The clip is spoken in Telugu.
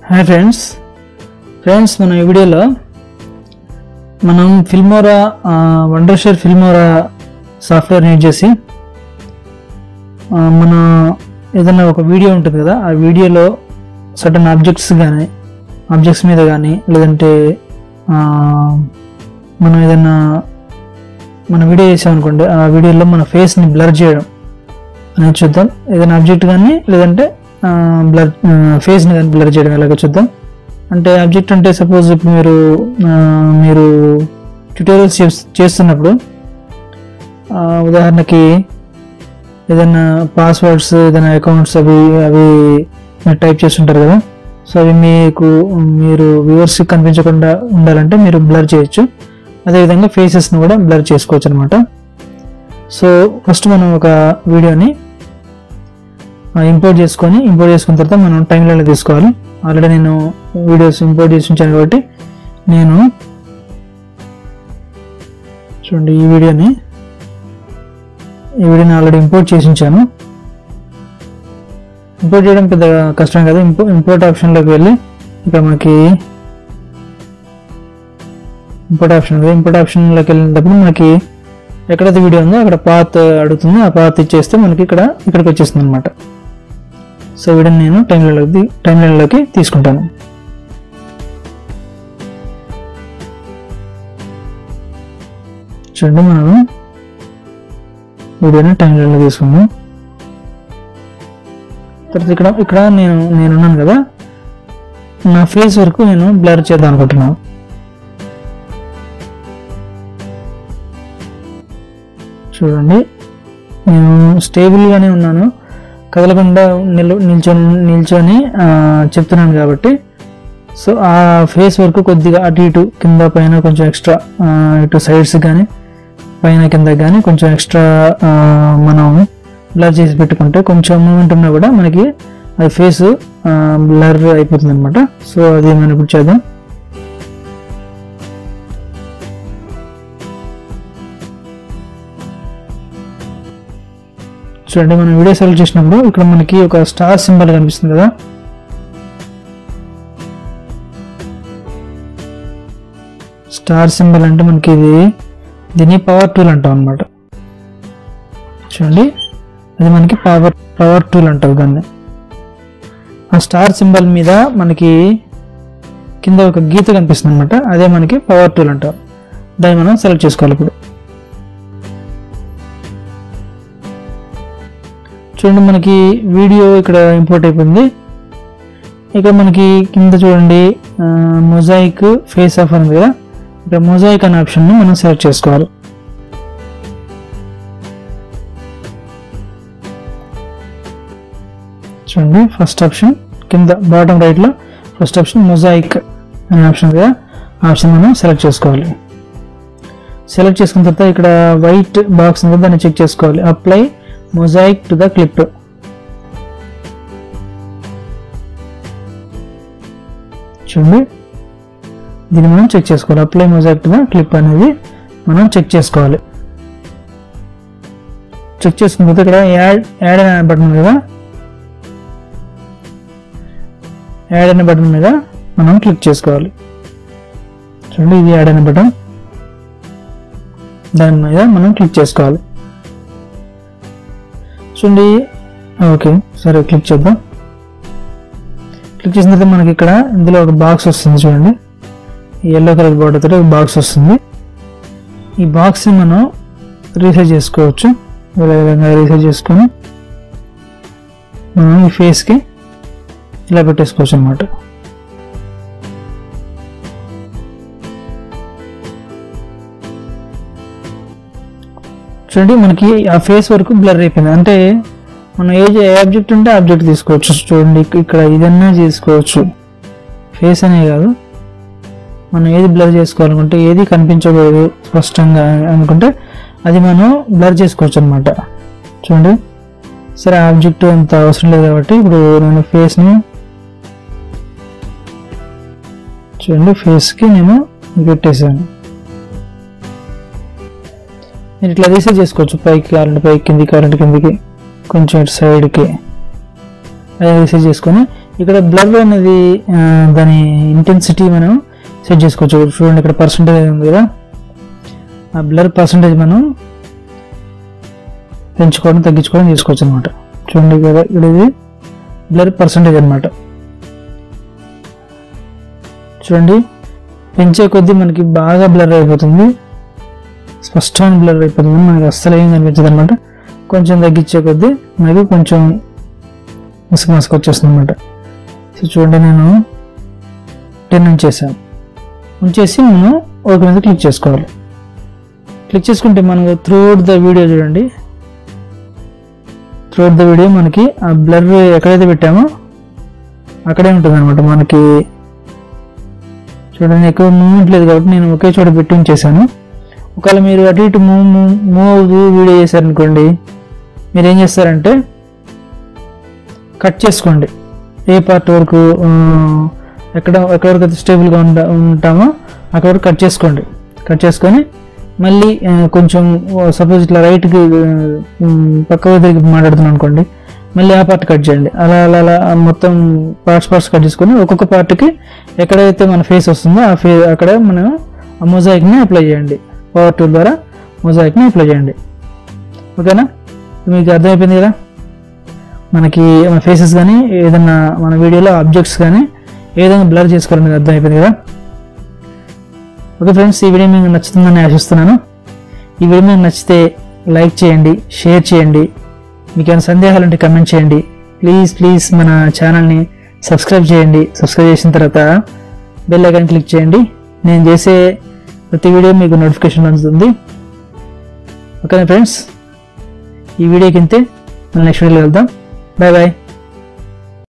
హాయ్ ఫ్రెండ్స్ ఫ్రెండ్స్ మనం ఈ వీడియోలో మనం Filmora Wondershare Filmora software use చేసి ఆ, మన ఏదైనా ఒక వీడియో ఉంటుంది కదా ఆ వీడియోలో సడన్ ఆబ్జెక్ట్స్ కానీ ఆబ్జెక్ట్స్ మీద కానీ లేదంటే ఆ, మనం ఏదైనా మన వీడియో చేసామనుకోండి ఆ వీడియోలో మన ఫేస్ని బ్లర్ చేయడం అనేది చూద్దాం ఏదైనా ఆబ్జెక్ట్ కానీ లేదంటే బ్లర్ ఫేస్ని కానీ బ్లర్ చేయడం ఎలాగో చూద్దాం అంటే ఆబ్జెక్ట్ అంటే సపోజ్ ఇప్పుడు మీరు ఆ, మీరు ట్యూటోరియల్స్ చేస్తున్నప్పుడు ఆ, ఉదాహరణకి ఏదైనా పాస్వర్డ్స్ ఏదైనా అకౌంట్స్ అవి అవి మీరు టైప్ చేస్తుంటారు కదా సో అవి మీకు మీరు వ్యూవర్స్ కనిపించకుండా ఉండాలంటే మీరు బ్లర్ చేయొచ్చు అదేవిధంగా ఫేసెస్ని కూడా బ్లర్ చేసుకోవచ్చు అనమాట సో ఫస్ట్ మనం ఒక వీడియోని ఇంపోర్ట్ చేసుకొని ఇంపోర్ట్ చేసుకున్న తర్వాత మనం టైం లైన్ తీసుకోవాలి ఆల్రెడీ నేను వీడియోస్ ఇంపోర్ట్ చేసి ఉంచాను కాబట్టి నేను చూడండి ఈ వీడియోని ఈ వీడియోని ఆల్రెడీ ఇంపోర్ట్ చేసి ఉంచాను ఇంపోర్ట్ చేయడం పెద్ద కష్టం కదా ఇంపో ఇంపోర్ట్ ఆప్షన్లోకి వెళ్ళి ఇక మనకి ఇంపోర్ట్ ఆప్షన్ ఉంది ఇంపోర్ట్ ఆప్షన్లోకి వెళ్ళినప్పుడు మనకి ఎక్కడైతే వీడియో ఉందో అక్కడ పాత్ అడుగుతుందో ఆ పాత్ ఇచ్చేస్తే మనకి ఇక్కడ ఇక్కడికి వచ్చేస్తుంది అనమాట సో వీడియోని నేను టైం లైన్లోకి టైం లైన్లోకి తీసుకుంటాను చూడండి మనం వీడియోని టైం లైన్లో తీసుకుందాం తర్వాత ఇక్కడ ఇక్కడ నేను నేనున్నాను కదా నా ఫేస్ వరకు నేను బ్లర్ చేద్దాం అనుకుంటున్నాను చూడండి నేను స్టేబుల్గానే ఉన్నాను కదలకుండా నిల్ నిల్చొని నిల్చొని ఆ, చెప్తున్నాను కాబట్టి సో ఆ ఫేస్ వరకు కొద్దిగా అటు ఇటు కింద పైన కొంచెం ఎక్స్ట్రా ఇటు సైడ్స్ కానీ పైన కింద కానీ కొంచెం ఎక్స్ట్రా మనం బ్లర్ చేసి పెట్టుకుంటే కొంచెం మూమెంట్ ఉన్నా కూడా మనకి అది ఫేస్ బ్లర్ అయిపోతుంది అనమాట సో అది మనం ఇప్పుడు చేద్దాం చూడండి మనం వీడియో సెలెక్ట్ చేసినప్పుడు ఇక్కడ మనకి ఒక స్టార్ సింబల్ కనిపిస్తుంది కదా స్టార్ సింబల్ అంటే మనకి ఇది దీన్ని పవర్ టూల్ అంటాం అనమాట చూడండి అది మనకి పవర్ పవర్ టూల్ అంటారు దాన్ని ఆ స్టార్ సింబల్ మీద మనకి కింద ఒక గీత కనిపిస్తుంది అనమాట అదే మనకి పవర్ టూల్ అంటాం దాన్ని మనం సెలెక్ట్ చేసుకోవాలి ఇప్పుడు చూడండి మనకి వీడియో ఇక్కడ ఇంపోర్ట్ అయిపోయింది ఇక్కడ మనకి కింద చూడండి మొజాయిక్ ఫేస్ ఆఫ్ ఉంది కదా ఇక్కడ మొజాయిక్ అనే ఆప్షన్ని మనం సెలెక్ట్ చేసుకోవాలి చూడండి ఫస్ట్ ఆప్షన్ కింద బాటమ్ రైట్లో ఫస్ట్ ఆప్షన్ మొజాయిక్ అనే ఆప్షన్ కదా ఆ ఆప్షన్ మనం సెలెక్ట్ చేసుకోవాలి సెలెక్ట్ చేసుకున్న తర్వాత ఇక్కడ వైట్ బాక్స్ ఉంది దాన్ని చెక్ చేసుకోవాలి apply mosaic to the clip చూడండి దీన్ని మనం చెక్ చేసుకోవాలి apply mosaic to the clip అనేది మనం చెక్ చేసుకోవాలి చెక్ చేసుకున్న తర్వాత ఇక్కడ యాడ్ యాడ్ అనే బటన్ ఉంది కదా యాడ్ అనే బటన్ మీద మనం క్లిక్ చేసుకోవాలి చూడండి ఇది యాడ్ అనే బటన్ దాని మీద మనం క్లిక్ చేసుకోవాలి చూడండి ఓకే సరే క్లిక్ చేద్దాం క్లిక్ చేసిన తర్వాత మనకి ఇక్కడ ఇందులో ఒక బాక్స్ వస్తుంది చూడండి ఎల్లో కలర్ బార్డర్ తోటి ఒక బాక్స్ వస్తుంది ఈ బాక్స్ని మనం రీసెట్ చేసుకోవచ్చు ఇలా విధంగా రీసెట్ చేసుకొని మనం ఈ ఫేస్కి ఇలా పెట్టేసుకోవచ్చు అనమాట చూడండి మనకి ఆ ఫేస్ వరకు బ్లర్ అయిపోయింది అంటే మనం ఏ ఏ ఆబ్జెక్ట్ ఉంటే ఆబ్జెక్ట్ తీసుకోవచ్చు చూడండి ఇక్- ఇక్కడ ఇదన్నా చేసుకోవచ్చు ఫేస్ అనే కాదు మనం ఏది బ్లర్ చేసుకోవాలనుకుంటే ఏది కనిపించకూడదు స్పష్టంగా అనుకుంటే అది మనం బ్లర్ చేసుకోవచ్చు అనమాట చూడండి సరే ఆబ్జెక్ట్ అంత అవసరం లేదు కాబట్టి ఇప్పుడు నేను ఫేస్ని చూడండి ఫేస్కి నేను పెట్టేసాను మీరు ఇట్లా రీసెట్ చేసుకోవచ్చు పైకి కావాలంటే పైకి కిందికి కావాలంటే కిందికి కొంచెం ఇటు సైడ్కి అదే రీసెట్ చేసుకొని ఇక్కడ బ్లర్ అనేది ఆ, దాని ఇంటెన్సిటీ మనం సెట్ చేసుకోవచ్చు చూడండి ఇక్కడ పర్సంటేజ్ ఉంది కదా ఆ బ్లర్ పర్సంటేజ్ మనం పెంచుకోవడం తగ్గించుకోవడం చేసుకోవచ్చు అనమాట చూడండి ఇక్కడ ఇక్కడ ఇది బ్లర్ పర్సంటేజ్ అనమాట చూడండి పెంచే కొద్దీ మనకి బాగా బ్లర్ అయిపోతుంది స్పష్టమైన బ్లర్ అయిపోతుంది మనకి అస్సలు ఏం కనిపించదు అనమాట కొంచెం తగ్గించే కొద్దీ మనకి కొంచెం మసక మసక వచ్చేస్తుంది అనమాట సో చూడండి నేను టెన్ ఉంచేసాను ఉంచేసి మనం ఒక మీద క్లిక్ చేసుకోవాలి క్లిక్ చేసుకుంటే మనకు త్రూఅవుట్ ద వీడియో చూడండి త్రూఅవుట్ ద వీడియో మనకి ఆ బ్లర్ ఎక్కడైతే పెట్టామో అక్కడే ఉంటుంది అనమాట మనకి చూడండి ఎక్కువ మూవ్మెంట్ లేదు కాబట్టి నేను ఒకే చోట పెట్టి ఉంచేసాను ఒకవేళ మీరు అటు ఇటు మూవ్ మూవ్ అవుతూ వీడియో చేశారనుకోండి మీరు ఏం చేస్తారంటే కట్ చేసుకోండి ఏ పార్ట్ వరకు ఆ, ఎక్కడ ఎక్కడ వరకు అయితే స్టేబుల్గా ఉండ ఉంటామో అక్కడ వరకు కట్ చేసుకోండి కట్ చేసుకొని మళ్ళీ ఆ, కొంచెం సపోజ్ ఇట్లా రైట్కి పక్క తిరిగి మాట్లాడుతున్నాను అనుకోండి మళ్ళీ ఆ పార్ట్ కట్ చేయండి అలా అలా అలా మొత్తం పార్ట్స్ పార్ట్స్ కట్ చేసుకొని ఒక్కొక్క పార్ట్కి ఎక్కడైతే మన ఫేస్ వస్తుందో ఆ ఫే అక్కడ మనం ఆ మొజాయిక్ని అప్లై చేయండి పవర్ టూల్ ద్వారా మొజాయిక్ని అప్లై చేయండి ఓకేనా మీకు అర్థమైపోయింది కదా మనకి మన ఫేసెస్ కానీ ఏదైనా మన వీడియోలో ఆబ్జెక్ట్స్ కానీ ఏ విధంగా బ్లర్ చేసుకోవాలని మీకు అర్థమైపోయింది కదా ఓకే ఫ్రెండ్స్ ఈ వీడియో మీకు నచ్చుతుందని ఆశిస్తున్నాను ఈ వీడియో మీకు నచ్చితే లైక్ చేయండి షేర్ చేయండి మీకు ఏమైనా సందేహాలు ఉంటే కమెంట్ చేయండి ప్లీజ్ ప్లీజ్ మన ఛానల్ని సబ్స్క్రైబ్ చేయండి సబ్స్క్రైబ్ చేసిన తర్వాత బెల్ ఐకాన్ క్లిక్ చేయండి నేను చేసే ప్రతి వీడియో మీకు నోటిఫికేషన్ అందుతుంది ఓకేనా ఫ్రెండ్స్ ఈ వీడియోకి ఇంతే మళ్ళీ నెక్స్ట్ వీడియోలో వెళ్దాం బాయ్ బాయ్